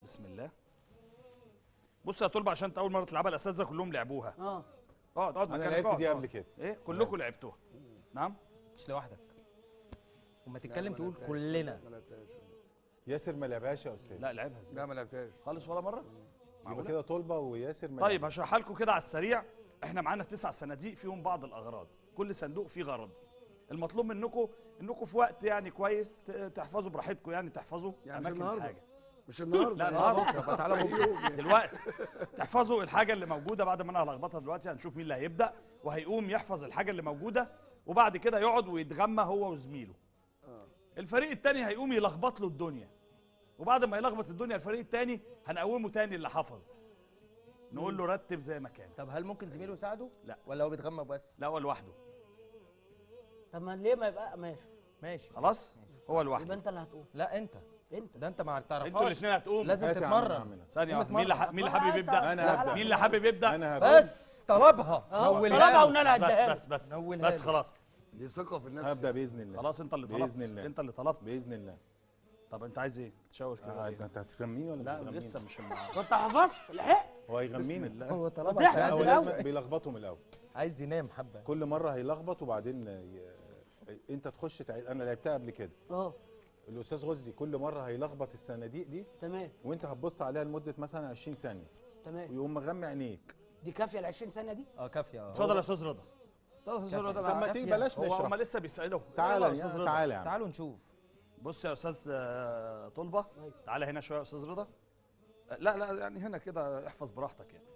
بسم الله بص يا طلبه عشان انت اول مره تلعبها الاساتذه كلهم لعبوها اه اقعد اقعد انا مكانك، لعبت اقعد، دي اقعد. قبل كده ايه كلكم لعبتوها نعم مش لوحدك وما لا، تتكلم ما تقول لعبتهاش. كلنا ما لعبتهاش ياسر ما لعبهاش يا استاذ لا لعبها ازاي لا ما لعبتهاش خالص ولا مره يبقى معقولة؟ كده طلبه وياسر ما طيب لعبهاش. هشرحها لكم كده على السريع احنا معانا تسع صناديق فيهم بعض الاغراض كل صندوق فيه غرض المطلوب منكم انكم في وقت يعني كويس ت- تحفظوا براحتكم يعني تحفظوا يعني مش اماكن النهاردة. الحاجه مش النهارده لا، يعني النهاردة. بكره تعالى بكره دلوقتي تحفظوا الحاجه اللي موجوده بعد ما انا هلخبطها دلوقتي هنشوف مين اللي هيبدا وهيقوم يحفظ الحاجه اللي موجوده وبعد كده يقعد ويتغمى هو وزميله آه. الفريق التاني هيقوم يلخبط له الدنيا وبعد ما يلخبط الدنيا الفريق التاني هنقومه تاني اللي حفظ نقول له رتب زي ما كان طب هل ممكن زميله يساعده؟ لا. ولا هو بيتغمى بس؟ لا هو لوحده طب ما ليه ما يبقى ماشي ماشي خلاص هو يبقى لوحده انت اللي هتقوم لا انت انت ده انت ما تعرفهاش انتوا الاثنين هتقوموا لازم هات يا عم تتمرن نعملها. ثانيه قوم واحده مين اللي ح- مين اللي حابب يبدا أنا هبدأ. مين اللي حابب يبدا انا هبدا بس طلبها اه نولها طلبها له. ونال هديها بس بس بس نولها بس له. خلاص دي ثقه في النفس هبدا باذن الله خلاص انت اللي طلبت بإذن الله. انت اللي طلبت باذن الله طب انت عايز ايه تشاور كده آه، ليه؟ انت هتغميني ولا مش لا هتغميني؟ لسه مش وانت حفظت لحق هو بسم هيغميني الله هو وتحفظ طلبها لا عشان هو الأول. لازم بيلخبطوا من الاول عايز ينام حبه كل مره هيلخبط وبعدين ي... انت تخش تعيد انا لعبتها قبل كده اه الاستاذ غزي كل مره هيلخبط الصناديق دي تمام وانت هتبص عليها لمده مثلا 20 ثانيه تمام ويقوم مغمي عينيك دي كافيه ال 20 سنه دي اه كافيه اه اتفضل يا استاذ رضا استاذ رضا طب ما أنا- تيجي بلاش هو هم نشرح لسه بيسالوا تعالى يلا يا استاذ يا- رضا تعالى يا عم تعالوا نشوف بص يا استاذ آه، طلبه أيوة. تعالى هنا شويه يا استاذ رضا آه، لا لا يعني هنا كده احفظ براحتك يعني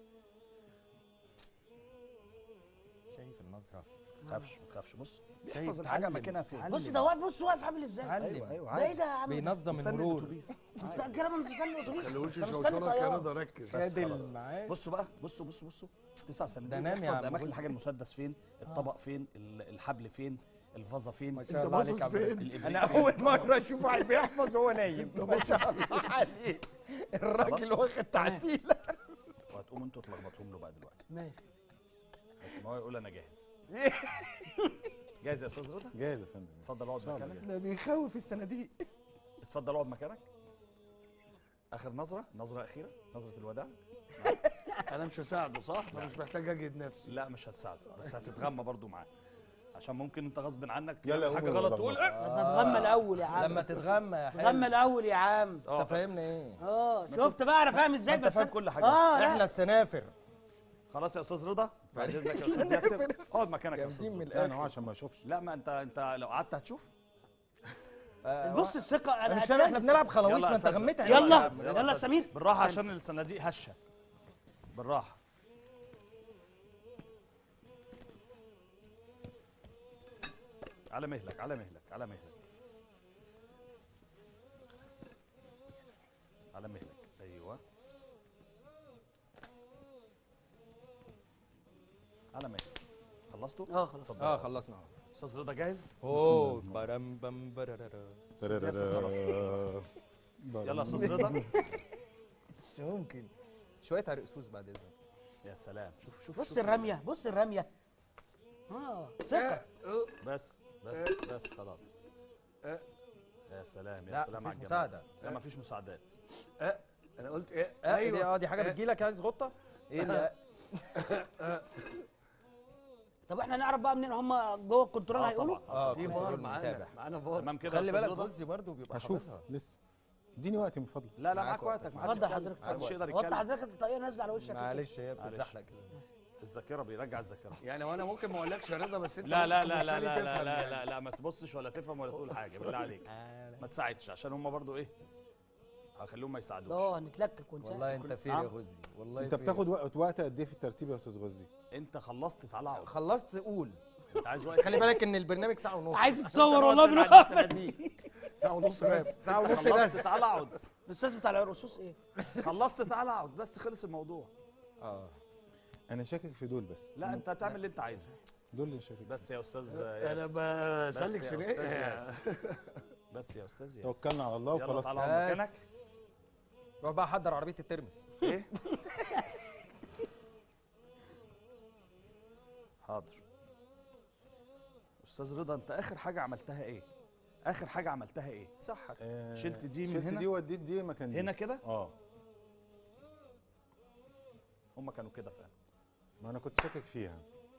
شايف النظره ما تخافش ما تخافش بص شايف بيحفظ الحاجه تعلم، مكانها فين تعلم. بص ده واقف بص واقف عامل ازاي تعلم. ايوه ايوه ده ايه عادي ده يا عم بينظم مستني المرور الاتوبيس مستني كده ما مستني الاتوبيس خلوش ده مستني يشوشرك يا طيارة. رضا ركز بس خد خلاص. معاه بصوا بقى بصوا بصوا بصوا تسع سنين ده نام يا احفظ عم اماكن غزي. الحاجه المسدس فين الطبق فين ال- الحبل فين الفازه فين ما انت شاء الله عليك باصص يا عم. فين؟ الإبريق انا فين؟ اول مره اشوف واحد بيحفظ وهو نايم ما شاء الله عليك الراجل خلاص. واخد تعسيله وهتقوموا انتوا تلخبطوهم له بقى دلوقتي ماشي بس ما هو يقول انا جاهز جاهز يا استاذ رضا جاهز يا فندم اتفضل اقعد شاء الله مكانك ده بيخوف الصناديق اتفضل اقعد مكانك اخر نظره نظره اخيره نظره الوداع انا مش هساعده صح انا مش محتاج اجهد نفسي لا مش هتساعده بس هتتغمى برضو معاه عشان ممكن انت غصب عنك يلا تعمل حاجه قوموا غلط يلا تقول بقى. ايه ده اتغمى الاول يا عم لما تتغمى يا اتغمى حلو الاول يا عم اه انت فاهمني ايه اه شفت بقى انا فاهم ازاي انت بس فاهم أنا- كل حاجة. اه لا. احنا السنافر خلاص يا استاذ رضا بعد اذنك يا استاذ ياسر اقعد مكانك يا استاذ جامدين من رضا لا انا هو الاخر عشان ما اشوفش لا ما انت انت لو قعدت هتشوف آه، بص الثقه انا انا مش فاهم احنا بنلعب خلاويص يلا ما يا انت أستاذ. غميت يلا. عينيك. يا عم، يلا أستاذ. سمير. بالراحه استنى. عشان الصناديق هشه بالراحه على مهلك على مهلك على مهلك على مهلك ايوه على مهلك خلصتوا اه خلاص اتفضل اه خلصنا استاذ رضا جاهز اوه برم بم بررر. أستاذ ياسر خلاص. يلا يا استاذ رضا مش ممكن شويه عرقسوس بعد اذنك يا سلام شوف شوف بص شوف الرميه بص الرميه اه ثقه بس بس بس خلاص أه. يا سلام يا لا سلام على مفيش الجمال مساعده لا مفيش مساعدات انا قلت ايه اه دي ايوه اه دي حاجه بتجيلك عايز غطه ايه لا طب احنا نعرف بقى منين هم جوه الكنترول آه هيقولوا طبعا اه في كنترول فار معانا متابع معانا فار تمام كده يا خلي أستاذ بالك رضا؟ غزي برضه بيبقى هشوف حافظها لسه اديني وقتي من فضلك لا لا معاك معاك وقتك. وقتك محدش اتفضل يتكلم. حضرتك محدش يقدر وطي يتكلم حضرتك الطاقيه نازله على وشك كده. معلش هي معلش. بتتزحلق كده الذاكره بيرجع الذاكره يعني وانا ممكن ما اقولكش يا رضا بس انت لا لا ممكن لا تبص لا لي لا لا تفهم لا يعني. لا لا ما تبصش ولا تفهم ولا تقول حاجه بالله عليك ما تساعدش عشان هم برضو ايه هخليهم ما يساعدوش اه هنتلكك ونسال والله انت فير يا غزي والله انت فير. بتاخد وقت وقت قد ايه في الترتيب يا استاذ غزي انت خلصت تعالى اقعد خلصت قول انت عايز بس وقت خلي بالك ان البرنامج ساعه ونص عايز عشان تصور نقعد والله نلعب بنقف الصناديق. ساعه ونص بس ساعه ونص خلصت بس تعالى اقعد الاستاذ بتاع الرصوص ايه خلصت تعالى اقعد بس خلص الموضوع اه انا شاكك في دول بس لا انت هتعمل اللي انت عايزه دول اللي شاكك بس يا استاذ انا ياسر بس بسلك يا سنين استاذ ياسر بس يا استاذ ياسر توكلنا على الله يلا وخلاص تعالى اقعد مكانك بس روح بقى حضر عربيه الترمس ايه حاضر استاذ رضا انت اخر حاجه عملتها ايه اخر حاجه عملتها ايه صح آه، شلت دي من شلت هنا؟ دي وديت دي مكان دي هنا كده اه هم كانوا كده فعلا ما انا كنت شاكك فيها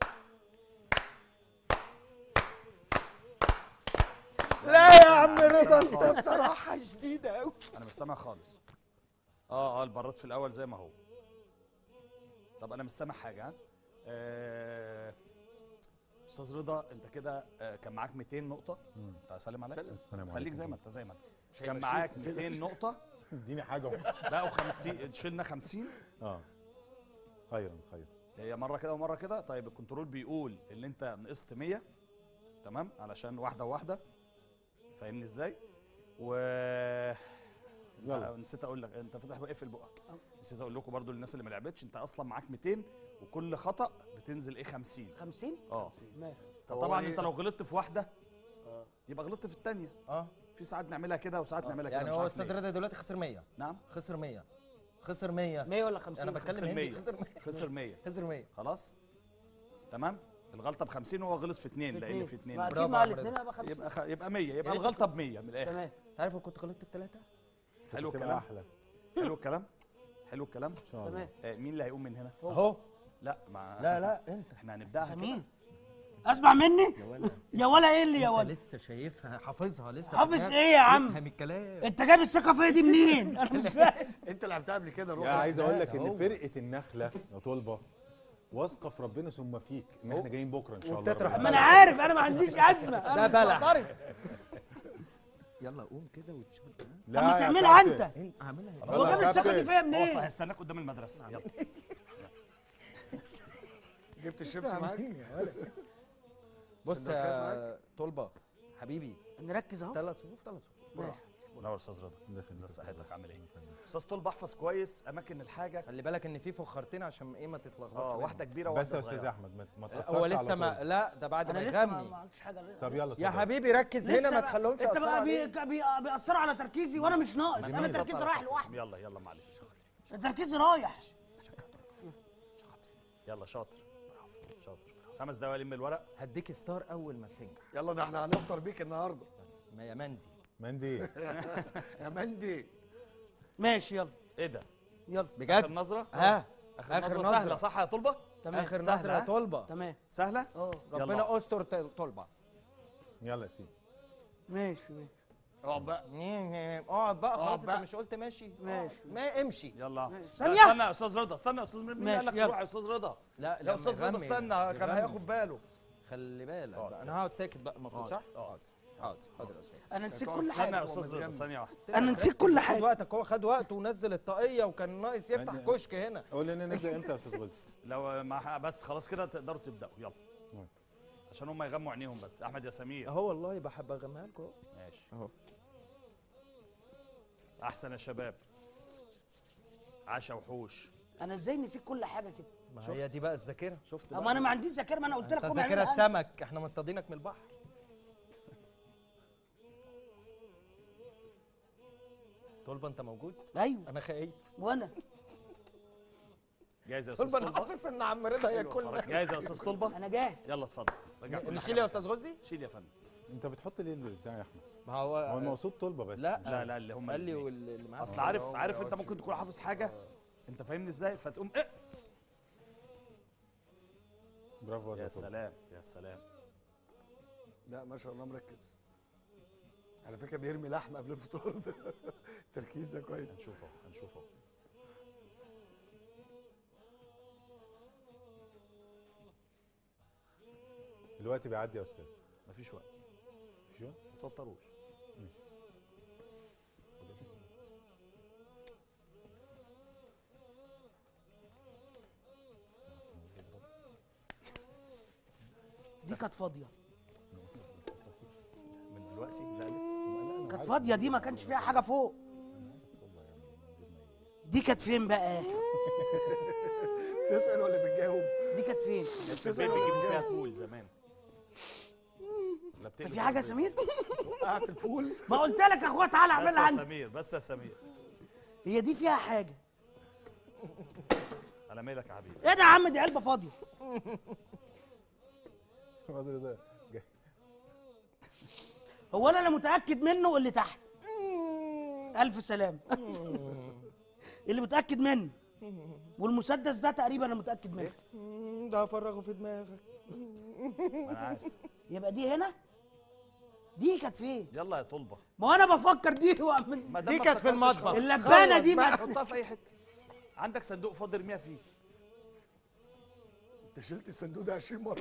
لا يا عم رضا انت بصراحه شديده قوي انا مش سامع خالص اه اه البراد في الاول زي ما هو طب انا مش سامع حاجه ها آه، استاذ رضا انت كده آه، كان معاك 200 نقطه مم. انت سلم عليك السلام عليكم خليك زي ما انت زي ما انت مش كان هيمشيك، معاك ما 200 تقلقش. نقطه اديني حاجه بقوا 50 شلنا 50 اه خيرا خيرا هي مره كده ومره كده طيب الكنترول بيقول ان انت نقصت 100 تمام علشان واحده وواحده فاهمني ازاي و يلا. آه، نسيت اقول لك انت فاتح بقى اقفل بقك نسيت اقول لكم برضو للناس اللي ما لعبتش انت اصلا معاك 200 وكل خطا بتنزل ايه 50 50 اه ماشي فطبعا هو انت إيه؟ لو غلطت في واحده آه. يبقى غلطت في الثانيه اه في ساعات نعملها كده وساعات نعملها كده يعني مش هو عارف استاذ ليه. رضا دلوقتي خسر 100 نعم خسر 100 خسر 100 100 ولا 50 انا خسر بتكلم هندي 100. خسر 100 خسر 100 خسر 100 خلاص تمام الغلطه ب 50 وهو غلط في اثنين لان في اثنين ما اكيد برافو مع يا عم الاثنين رضا. هيبقى 50 يبقى خ... يبقى 100 يبقى ريت الغلطه ب 100 من الاخر تمام عارف لو كنت غلطت في ثلاثة حلو هتبقى الكلام احلى حلو الكلام حلو الكلام ان شاء الله تمام آه مين اللي هيقوم من هنا اهو لا ما لا لا انت احنا هنبداها كده مين اسمع مني يا ولا يا ولا ايه اللي يا انت ولا لسه شايفها حافظها لسه حافظ فاكرها. ايه يا عم افهم الكلام انت جايب الثقه فيا دي منين انا مش فاهم انت لعبتها قبل كده روح يا عايز اقول لك هو. ان فرقه النخله يا طلبه واثقه في ربنا ثم فيك ان احنا جايين بكره ان شاء الله وبتطرح ربنا ما انا عارف انا ما عنديش ازمه ده أنا مش بلح. معترض. يلا قوم كده وتشوف لا طب ما يا تعملها كابتن. انت انت اعملها خلاص. هو يلا جاب يا الثقه دي كابتن. فيا هو منين هيستناك قدام المدرسه يلا جبت الشيبسي معاك بص سندوتشات يا طلبه حبيبي نركز اهو ثلاث صفوف ثلاث صفوف ماشي منور استاذ رضا الله يخليك ازي يا صحتك عامل ايه استاذ طلب احفظ كويس اماكن الحاجه خلي بالك ان في فخرتين عشان ايه ما تتلخبطش اه بينهم. واحده كبيره بس وواحده يا استاذ صغيره احمد ما- ما لا، تاثرش هو على لسه ما طول. لا ده بعد انا ما لسه ما ما يغني عملتش حاجه لسه. طب يلا يا اتفضل. حبيبي ركز هنا ما بقى- تخليهمش انت يأثروا بقى عليك بي... بي... بيأثروا على تركيزي وانا مش ناقص انا جميل. تركيزي رايح لوحدي يلا يلا معلش تركيزي رايح يلا شاطر برافو شاطر خمس دقايق لم الورق هديك ستار اول ما تنجح يلا ده احنا هنفطر بيك النهارده ما يا مندي مندي يا مندي ماشي يلا ايه ده يلا اخر بجد نظره ها اخر, آخر نظره نظرة. سهله صح يا طلبه تمام اخر سهلة، نظره يا ها؟ طلبه تمام سهله اه يلا. ربنا استر ت- طلبه يلا يا سيدي ماشي ماشي اقعد بقى اقعد بقى خلاص انت بقى. مش قلت ماشي ماشي. ما امشي يلا ماشي. لا، ثانية. استنى يا استاذ رضا استنى يا استاذ مين ماشي، قال لك يلا. روح يا استاذ رضا لا يا استاذ رضا يغني- استنى كان يغني. هياخد باله خلي بالك اقعد. بقى انا هقعد ساكت بقى المفروض صح؟ اقعد حاضر حاضر يا استاذ انا نسيت هتقعد كل استنى حاجه يا استاذ رضا ثانيه واحده انا نسيت كل خد حاجه وقتك هو خد وقته ونزل الطاقيه وكان ناقص يفتح يعني- كشك هنا قول لنا نبدا امتى يا استاذ غزي لو مع بس خلاص كده تقدروا تبداوا يلا مم. عشان هم يغموا عينيهم بس احمد يا سمير اهو والله بحب اغمها لكم ماشي اهو احسن يا شباب عاشا وحوش انا ازاي نسيت كل حاجه كده ما هي دي بقى الذاكره شفت اما انا ما عنديش ذاكره ما انا قلت لك انت قوم ذاكره اعملها أنت. سمك احنا مصطادينك من البحر طلبه انت موجود ايوه انا خايف وانا جاهز يا استاذ طلبه انا طلبه حاسس ان عم رضا هياكلنا جاهز يا استاذ طلبه انا جاهز يلا اتفضل رجع كل نشيل حاجة. يا استاذ غزي شيل يا فندم انت بتحط ليه البتاع يا احمد ما هو هو المقصود طلبه بس لا لا لا اللي هم قال لي الاتنين. واللي معاه اصل عارف عارف انت ممكن تكون حافظ حاجه انت فاهمني ازاي فتقوم ايه برافو يا يا طلبه سلام يا سلام لا ما شاء الله مركز على فكره بيرمي لحم قبل الفطار ده التركيز ده كويس هنشوفه هنشوفه الوقت بيعدي يا استاذ مفيش وقت شو ما توتروش دي كانت فاضيه من دلوقتي لا لسه كانت فاضيه دي ما كانش فيها حاجه فوق دي كانت فين بقى تسال ولا بتجاوب دي كانت فين في البيت بيجيبوا فيها فول زمان لا انت بتقلب في حاجه يا في سمير وقعت الفول ما قلت لك يا اخويا تعالى البيت. بس اعملها يا انت سمير بس يا سمير هي دي فيها حاجه على ميلك يا حبيبي ايه ده يا عم دي علبه فاضيه الراجل ده جاي. هو انا اللي متاكد منه اللي تحت الف سلام اللي متاكد منه والمسدس ده تقريبا انا متاكد منه مم، ده هفرغه في دماغك ما انا عارف يبقى دي هنا دي كانت فين يلا يا طلبه ما هو انا بفكر دي وأعمل- ما دام دي ما كانت في افتكرتش المطبخ. خلاص. اللبانه دي ما حطها في اي حته عندك صندوق فاضي ارميها فيه انت شلت الصندوق ده 20 مره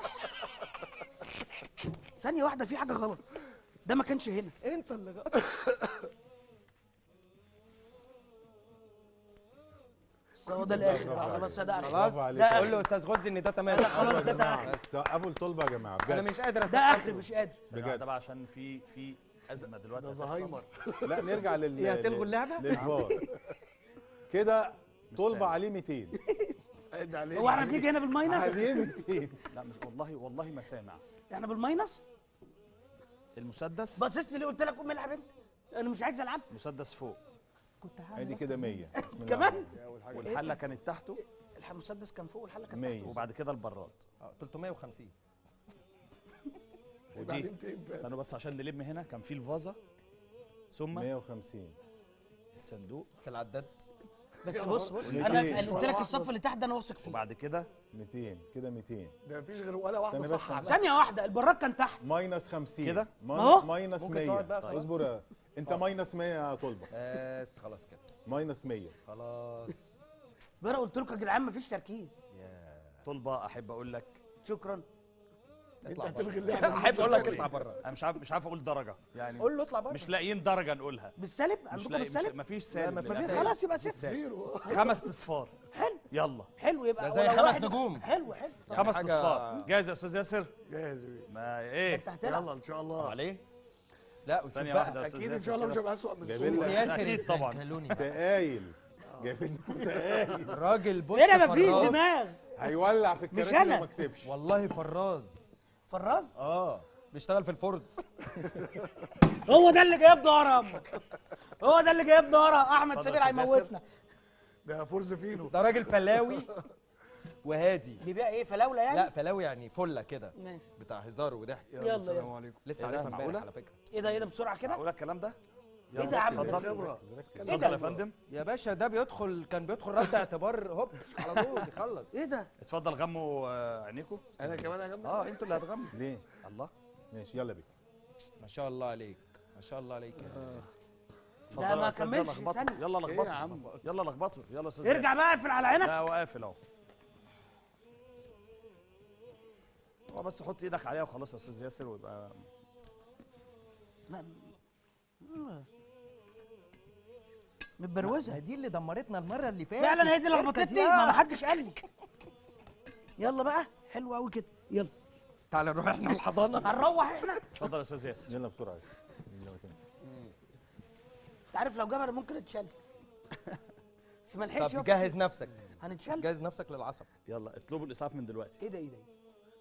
ثانيه واحده في حاجه غلط ده ما كانش هنا انت اللي غلط بس هو ده الاخر بقى خلاص ده اخر خلاص برافو عليك. ده قول له استاذ غزي ان ده تمام خلاص ده ده اخر بس وقفوا الطلبه يا جماعه انا بجد مش قادر ده اسقف اخر له. مش قادر بجد ده بقى عشان في في ازمه دلوقتي ده هتحصل. زهايمر لا نرجع لل إيه، هتلغوا اللعبة؟ للفار كده طلبه سامع. عليه 200 عد عليك هو احنا بنيجي هنا بالماينس عليه 200 لا مش والله والله ما سامع احنا بالماينس المسدس بصيت لي قلت لك قوم العب انت انا مش عايز العب مسدس فوق كنت هعمل ادي كده 100 بسم الله كمان الرحمن والحله كانت تحته الح- المسدس كان فوق والحله الرحيم. كانت 100 وبعد كده البراد آه، 350 ودي بعدين تنفع. استنوا بس عشان نلم هنا كان في الفازه ثم 150 الصندوق بس العداد بس بص بص وليه انا كده؟ قلت لك الصف اللي تحت ده انا واثق فيه وبعد كده 200 كده 200 ده مفيش غير ولا واحده استنى بس صح عملها. ثانيه واحده البراك كان تحت ماينس 50 كده؟ ما- أهو. ماينس ممكن 100 تقعد بقى خلاص. اصبر يا- انت ماينس 100 يا طلبه بس خلاص كده ماينس 100 خلاص بقى قلت لكم يا جدعان مفيش تركيز طلبه احب اقول لك شكرا اطلع هتلغي بره اللعبه احب اقول لك اطلع بره انا مش عارف مش عارف اقول درجه يعني قول له اطلع بره مش لاقيين درجه نقولها بالسالب مش عندكم لاقي مش بالسالب مفيش سالب مفيش مفيش للأسف. خلاص يبقى ست زيرو خمس اصفار حلو يلا حلو يبقى ده زي ولو خمس واحد- نجوم. حلو حلو طب خمس حاجة- اصفار جاهز يا استاذ ياسر جاهز يا بيه. ما ايه انت هتلعب يلا ان شاء الله عليه لا وشوف ثانيه بقى واحده يا استاذ اكيد ان ياسر شاء الله مش كده. هيبقى اسوء من جايبين الصورة. لك ياسر أكيد طبعاً. الزنكلوني تقايل جايبين لكم تقايل راجل بص هنا مفيش فراز. دماغ هيولع في مش الكراسي أنا. لو ما كسبش والله فراز فراز اه بيشتغل في الفرز هو ده اللي جايب ضهر امك هو ده اللي جايب ضهر احمد اتفضل سمير يا أستاذ هيموتنا ده فورز فينو ده راجل فلاوي وهادي بيبيع ايه فلاوله يعني لا فلاوي يعني فله كده ماشي بتاع هزار وضحك يلا، السلام يلا. عليكم لسه إيه ده، عارفها امبارح معقولة؟ على فكره ايه ده ايه ده بسرعه كده معقول الكلام ده ايه ده يا عم اتفضل خبره اتفضل يا فندم يا باشا ده بيدخل كان بيدخل رد اعتبار هوب على طول يخلص ايه ده اتفضل غموا آه، عينيكم انا كمان هغمى اه انتوا اللي هتغموا ليه الله ماشي يلا بينا ما شاء الله عليك ما شاء الله عليك يا اتفضلوا ما يا أستاذ، كملش لخبطوا. ثانية. يلا ايه لخبطوا يا عم يلا لخبطوا يلا يا استاذ ارجع ياسر. بقى اقفل على عينك لا هو قافل اهو هو بس حط ايدك عليها وخلاص يا استاذ ياسر ويبقى لا. آه. متبروزه دي اللي دمرتنا المره اللي فاتت فعلا هي دي اللي اركز لخبطتني يا. ما حدش قال لي يلا بقى حلو قوي كده يلا تعالى نروح احنا الحضانه هنروح احنا اتفضل يا استاذ ياسر يلا بسرعه يلا ما تنسى. انت عارف لو جبل ممكن اتشل بس ما لحقش طب يقف. جهز نفسك هنتشل جهز نفسك للعصب يلا اطلبوا الاسعاف من دلوقتي ايه ده ايه ده إيه ده؟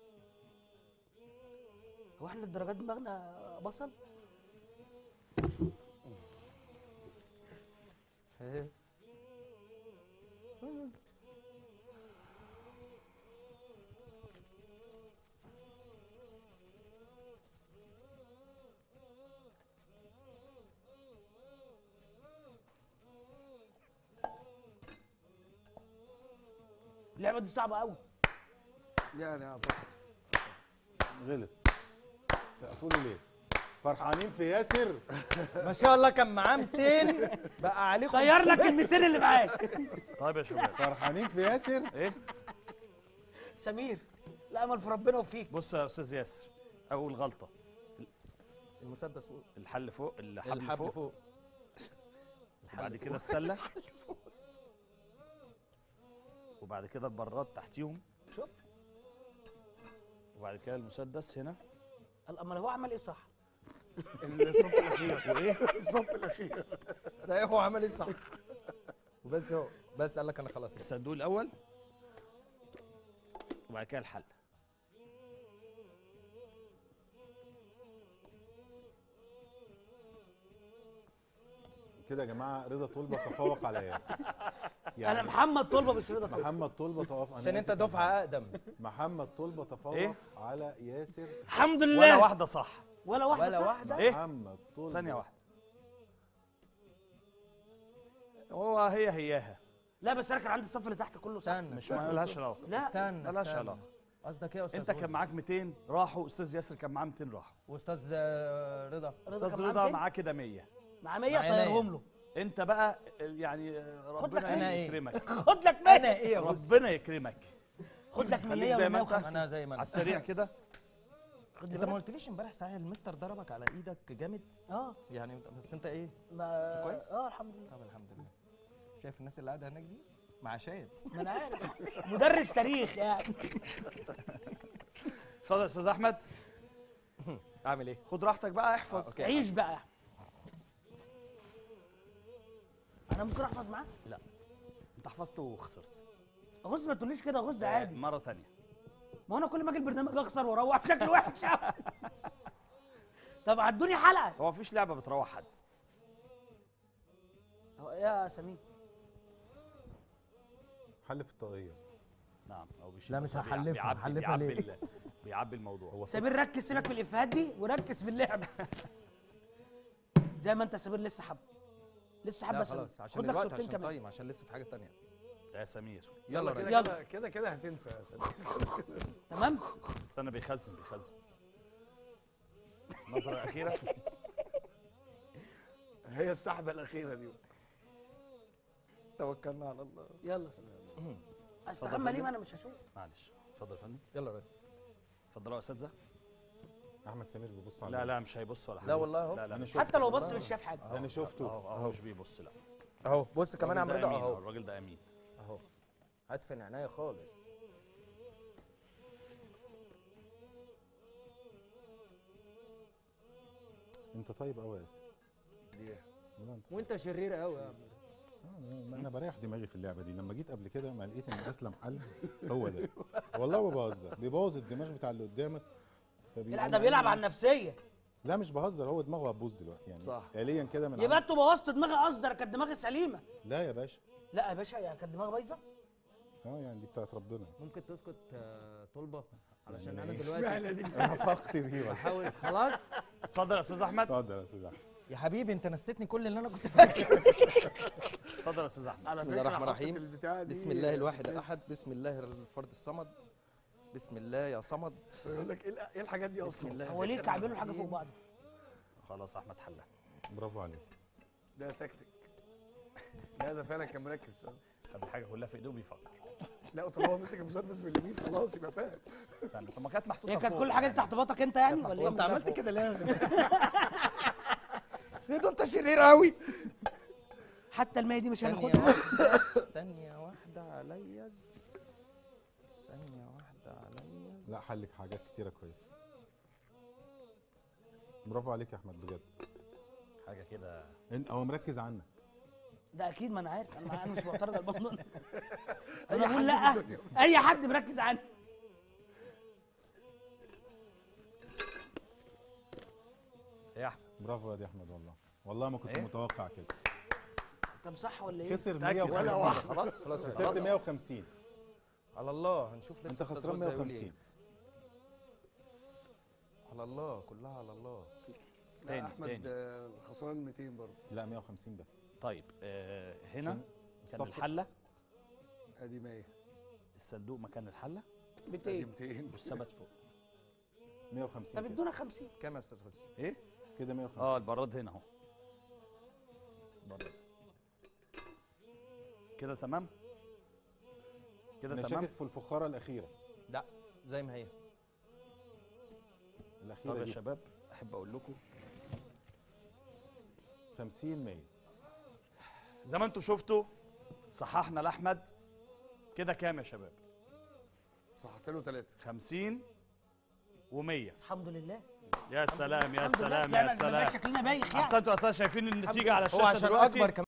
هو احنا الدرجات دماغنا بصل اللعبه دي صعبه قوي يعني اعتقد غلط سقفوا له ليه فرحانين في ياسر ما شاء الله كان معاه 200 بقى عليه طير لك ال 200 اللي معاك طيب يا شباب فرحانين في ياسر ايه سمير لا امل في ربنا وفيك بص يا استاذ ياسر اول غلطه المسدس فوق الحل فوق الحبل الحبل فوق, فوق وبعد كده السله وبعد كده البراد تحتيهم شوف وبعد كده المسدس هنا امال هو عمل ايه صح الصف الاخير وايه الصف الاخير صحيح هو عمل ايه صح وبس هو بس قال لك انا خلاص كده الصندوق الاول وبعد كده الحل كده يا جماعه رضا طلبه تفوق على ياسر انا محمد طلبه مش رضا طلبه محمد طلبه تفوق أنا عشان انت آسف. دفعه اقدم محمد طلبه تفوق إيه؟ على ياسر الحمد ولا لله واحده صح ولا واحده ولا صح؟ واحده ايه محمد طول ثانيه واحده هو هي هياها لا بس انا كان عندي الصف اللي تحت كله صح استنى مش ما لهاش علاقه لا استنى ملهاش استنى. علاقة. قصدك ايه يا استاذ انت كان غزي؟ معاك 200 راحوا استاذ ياسر كان معاه 200 راحوا واستاذ آه، رضا رضا استاذ كان معاه رضا 200 معاه كده 100 مع 100 معايا طيرهم له انت بقى يعني ربنا لك أنا إيه؟ يكرمك خد لك انا 100 ايه يا غزي ربنا يكرمك خد لك خليك 100 زي ما انت. و150 انا زي ما على انا السريع كده خد انت ما لك قلتليش امبارح صحيح المستر ضربك على ايدك جامد اه يعني بس انت ايه ما كويس؟ اه الحمد لله طب الحمد لله شايف الناس اللي قاعده هناك دي معاشات ما انا عارف مدرس تاريخ يعني اتفضل يا استاذ احمد اعمل ايه خد راحتك بقى احفظ اوكي. عيش بقى انا ممكن احفظ معاه انت حفظت وخسرت غز ما تقوليش كده غز عادي مره ثانيه ما انا كل ما اجي البرنامج اخسر واروح شكل وحش أوي. طب عدوني حلقه هو مفيش لعبه بتروح حد هو إيه يا سمير حل في الطاقيه نعم او بيشيل لا، بس مش بيع- هحلفها، بيعبي هحلفها بيعبي ليه؟ ال- بيعبي الموضوع هو سمير ركز سيبك من الافيهات دي وركز في اللعب زي ما انت سمير لسه حب لسه حب لا يا سمير خلاص عشان خد لك الوقت صورتين عشان كمان طيب عشان لسه في حاجه تانية يا سمير يلا كده ريس يلا. كده كده كده هتنسى يا سمير تمام استنى بيخزن بيخزن النظره الاخيره هي السحبه الاخيره دي توكلنا على الله يلا سمير استحمى ليه ما انا مش هشوف معلش اتفضل يا فندم يلا ريس اتفضلوا يا اساتذه احمد سمير بيبص على لا لا مش هيبص ولا حاجه لا والله اهو. لا لا انا مش شفته حتى لو بص مش شاف حاجه ده انا شفته اهو اهو مش بيبص لا اهو بص كمان يا عم الراجل رضا ده امين اهو الراجل ده امين اهو هدفن عينيا خالص انت طيب قوي يا ياسر ليه؟ لا انت وانت شرير قوي يا عم آه، انا بريح دماغي في اللعبه دي لما جيت قبل كده ما لقيت ان اسلم حل هو ده والله ما بهزر بيبوظ الدماغ بتاع اللي قدامك فبيقوم لا ده بيلعب عامل- على النفسيه لا مش بهزر هو دماغه هتبوظ دلوقتي يعني صح. آليا كده من يبقى عند- انتوا بوظتوا دماغي قصدر كانت دماغي سليمه لا يا باشا لا يا باشا يعني كانت دماغي بايظه اه يعني دي بتاعت ربنا ممكن تسكت آه، طلبه علشان يعني انا إيه؟ دلوقتي دي انا فقت بيه والله. بحاول خلاص اتفضل يا استاذ احمد اتفضل يا استاذ احمد يا حبيبي انت نسيتني كل اللي انا كنت فاكره اتفضل يا استاذ احمد على بسم الله فكرة الرحمن حطت الرحيم. البتاعة دي بسم الله الواحد بس الاحد بسم الله الفرد الصمد بسم الله يا صمد يقول لك ايه الأ- ايه الحاجات دي بسم اصلا الله هو ليه كعبين حاجه فوق بعض خلاص احمد حلها برافو عليك ده تكتيك لا ده فعلا كان مركز طب الحاجه كلها في ايده وبيفكر لا طب هو مسك المسدس باليمين خلاص يبقى فاهم استنى طب ما كانت محطوطه هي كانت فوق كل حاجه دي يعني. تحت باطك انت يعني ولا ايه انت عملت فوق. كده ليه ليه ده انت شرير قوي حتى المية دي مش ثانية هناخدها واحدة ثانية واحدة عليا ثانية واحدة عليا لا حلك حاجات كتيره كويسه برافو عليك يا احمد بجد حاجه كده إن- هو مركز عنك ده اكيد ما انا عارف انا انا مش معترض على الموضوع ده انا بقول لا اي حد مركز عني ايه يا احمد برافو يا دي احمد والله والله ما كنت إيه؟ متوقع كده طب صح ولا ايه خسر متأكد 150 خلاص خلاص خسرت خلاص 150 على الله هنشوف لسه انت أستاذ خسران غزة هيقول 150 إيه. على الله كلها على الله لا تاني، احمد تاني. آه، خسران 200 برضه لا 150 بس طيب آه هنا عشان كان الصف- الحله ادي 100 الصندوق مكان الحله ادي 200 200 والثبت فوق 150 طب كده. ادونا 50 كام يا استاذ غزة؟ ايه كده 150 اه البراد هنا اهو براد كده تمام كده انا تمام شاكك في الفخاره الاخيره لا زي ما هي طب الاخيره يا دي شباب احب اقول لكم 50 100 زي ما انتم شفتوا صححنا لاحمد كده كام يا شباب صححت له ثلاثة 50 و100 الحمد لله يا سلام يا الحمد لله سلام طلعنا يا البرنامج سلام شكلنا بايخ يعني احسنتوا يا استاذ شايفين النتيجه على هو الشاشه عشان دلوقتي اكبر